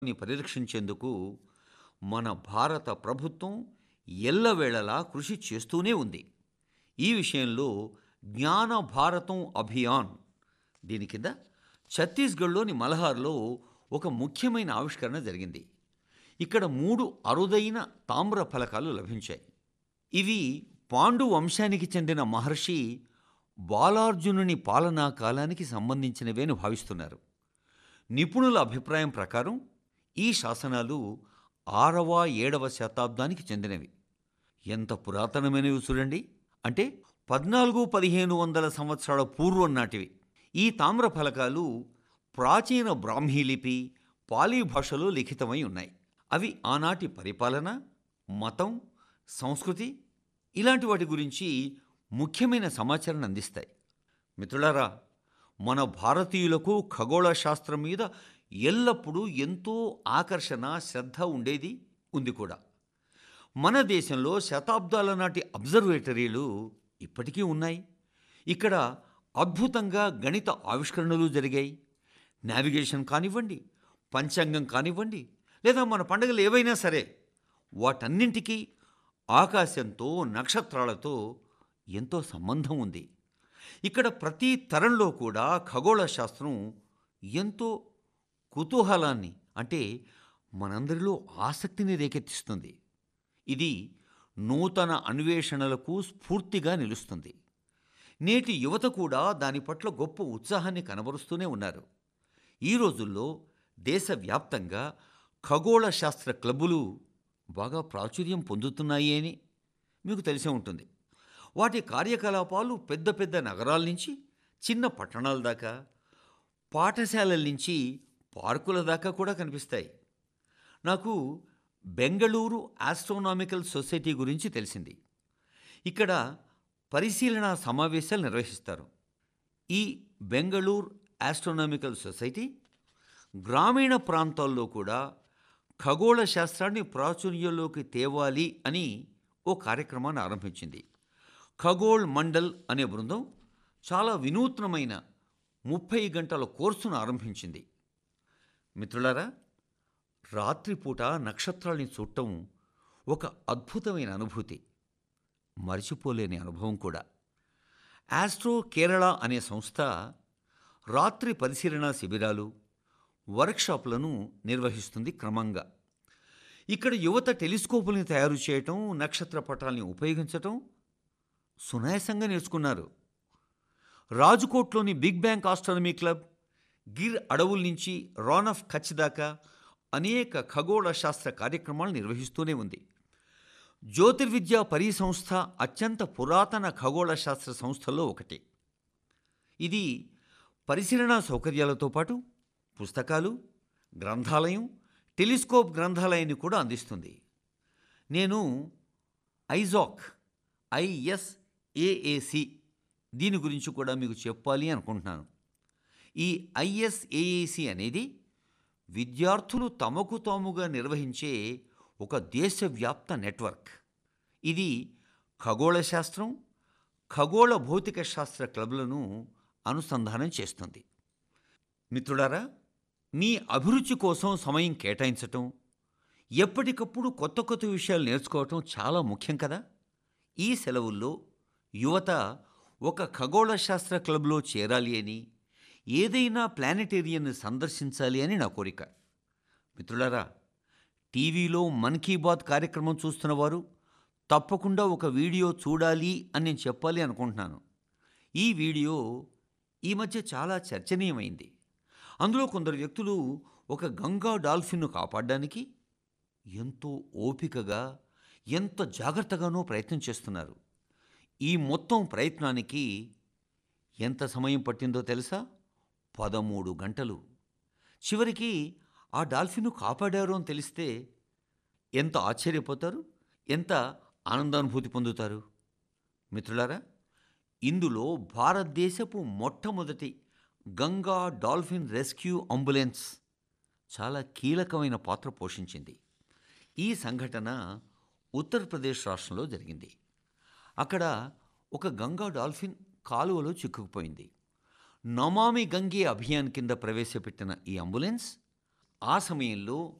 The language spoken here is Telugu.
ని పరిరక్షించేందుకు మన భారత ప్రభుత్వం ఎల్లవేళలా కృషి చేస్తూనే ఉంది ఈ విషయంలో జ్ఞాన భారతం అభియాన్ దీని కింద ఛత్తీస్గఢ్లోని మల్హార్లో ఒక ముఖ్యమైన ఆవిష్కరణ జరిగింది ఇక్కడ మూడు అరుదైన తామ్ర ఫలకాలు లభించాయి ఇవి పాండు వంశానికి చెందిన మహర్షి బాలార్జునుని పాలనా కాలానికి సంబంధించినవే అని భావిస్తున్నారు నిపుణుల అభిప్రాయం ప్రకారం ఈ శాసనాలు ఆరవ ఏడవ శతాబ్దానికి చెందినవి ఎంత పురాతనమైనవి చూడండి అంటే పద్నాలుగు పదిహేను వందల సంవత్సరాల పూర్వం నాటివి ఈ తామ్ర ఫలకాలు ప్రాచీన బ్రాహ్మీ లిపి పాలీ భాషలో లిఖితమై ఉన్నాయి అవి ఆనాటి పరిపాలన మతం సంస్కృతి ఇలాంటి వాటి గురించి ముఖ్యమైన సమాచారాన్ని అందిస్తాయి మిత్రులారా మన భారతీయులకు ఖగోళ శాస్త్రం మీద ఎల్లప్పుడూ ఎంతో ఆకర్షణ శ్రద్ధ ఉండేది ఉంది కూడా మన దేశంలో శతాబ్దాల నాటి అబ్జర్వేటరీలు ఇప్పటికీ ఉన్నాయి ఇక్కడ అద్భుతంగా గణిత ఆవిష్కరణలు జరిగాయి నావిగేషన్ కానివ్వండి పంచాంగం కానివ్వండి లేదా మన పండుగలు ఏవైనా సరే వాటన్నింటికీ ఆకాశంతో నక్షత్రాలతో ఎంతో సంబంధం ఉంది ఇక్కడ ప్రతి తరంలో కూడా ఖగోళ శాస్త్రం ఎంతో కుతూహలాన్ని అంటే మనందరిలో ఆసక్తిని రేకెత్తిస్తుంది ఇది నూతన అన్వేషణలకు స్ఫూర్తిగా నిలుస్తుంది నేటి యువత కూడా దాని పట్ల గొప్ప ఉత్సాహాన్ని కనబరుస్తూనే ఉన్నారు ఈ రోజుల్లో దేశవ్యాప్తంగా ఖగోళ శాస్త్ర క్లబ్బులు బాగా ప్రాచుర్యం పొందుతున్నాయి అని మీకు తెలిసే ఉంటుంది వాటి కార్యకలాపాలు పెద్ద పెద్ద నగరాల నుంచి చిన్న పట్టణాల దాకా పాఠశాలల నుంచి పార్కుల దాకా కూడా కనిపిస్తాయి నాకు బెంగళూరు ఆస్ట్రోనామికల్ సొసైటీ గురించి తెలిసింది ఇక్కడ పరిశీలన సమావేశాలు నిర్వహిస్తారు ఈ బెంగళూరు ఆస్ట్రోనామికల్ సొసైటీ గ్రామీణ ప్రాంతాల్లో కూడా ఖగోళ శాస్త్రాన్ని ప్రాచుర్యంలోకి తేవాలి అని ఓ కార్యక్రమాన్ని ఆరంభించింది ఖగోళ్ మండల్ అనే బృందం చాలా వినూత్నమైన ముప్పై గంటల కోర్సును ఆరంభించింది మిత్రులారా రాత్రిపూట నక్షత్రాల్ని చూడటం ఒక అద్భుతమైన అనుభూతి మరిచిపోలేని అనుభవం కూడా ఆస్ట్రో కేరళ అనే సంస్థ రాత్రి పరిశీలన శిబిరాలు వర్క్షాప్లను నిర్వహిస్తుంది క్రమంగా ఇక్కడ యువత టెలిస్కోపుల్ని తయారు చేయటం నక్షత్ర పటాల్ని ఉపయోగించటం సునాయాసంగా నేర్చుకున్నారు రాజ్కోట్లోని big bang astronomy club Gir అడవుల నుంచి రాన్ ఆఫ్ కచ్ దాకా అనేక ఖగోళ శాస్త్ర కార్యక్రమాలు నిర్వహిస్తూనే ఉంది జ్యోతిర్విద్యా పరిసంస్థ అత్యంత పురాతన ఖగోళ శాస్త్ర సంస్థల్లో ఒకటి ఇది పరిశీలనా సౌకర్యాలతో పాటు పుస్తకాలు గ్రంథాలయం టెలిస్కోప్ గ్రంథాలయాన్ని కూడా అందిస్తుంది నేను ఐజాక్ ఐఎస్ఏఏసి దీని గురించి కూడా మీకు చెప్పాలి అనుకుంటున్నాను ఈ ఐఎస్ఏఏసి అనేది విద్యార్థులు తమకు తాముగా నిర్వహించే ఒక దేశవ్యాప్త నెట్వర్క్ ఇది ఖగోళ శాస్త్రం ఖగోళ భౌతిక శాస్త్ర క్లబ్లను అనుసంధానం చేస్తుంది మిత్రులారా మీ అభిరుచి కోసం సమయం కేటాయించటం ఎప్పటికప్పుడు కొత్త కొత్త విషయాలు నేర్చుకోవటం చాలా ముఖ్యం కదా ఈ సెలవుల్లో యువత ఒక ఖగోళ శాస్త్ర క్లబ్లో చేరాలి అని ఏదైనా ప్లానెటేరియంని సందర్శించాలి అని నా కోరిక మిత్రులారా టీవీలో మన్ కీ బాత్ కార్యక్రమం చూస్తున్న వారు తప్పకుండా ఒక వీడియో చూడాలి అని నేను చెప్పాలి అనుకుంటున్నాను ఈ వీడియో ఈ మధ్య చాలా చర్చనీయమైంది అందులో కొందరు వ్యక్తులు ఒక గంగా డాల్ఫిన్ను కాపాడడానికి ఎంతో ఓపికగా ఎంత జాగ్రత్తగానో ప్రయత్నం చేస్తున్నారు ఈ మొత్తం ప్రయత్నానికి ఎంత సమయం పట్టిందో తెలుసా పదమూడు గంటలు చివరికి ఆ డాల్ఫిన్ను కాపాడారు అని తెలిస్తే ఎంత ఆశ్చర్యపోతారు ఎంత ఆనందానుభూతి పొందుతారు మిత్రులారా ఇందులో భారతదేశపు మొట్టమొదటి గంగా డాల్ఫిన్ రెస్క్యూ అంబులెన్స్ చాలా కీలకమైన పాత్ర పోషించింది ఈ సంఘటన ఉత్తరప్రదేశ్ రాష్ట్రంలో జరిగింది అక్కడ ఒక గంగా డాల్ఫిన్ కాలువలో చిక్కుకుపోయింది నమామి గంగే అభియాన్ కింద ప్రవేశపెట్టిన ఈ అంబులెన్స్ ఆ సమయంలో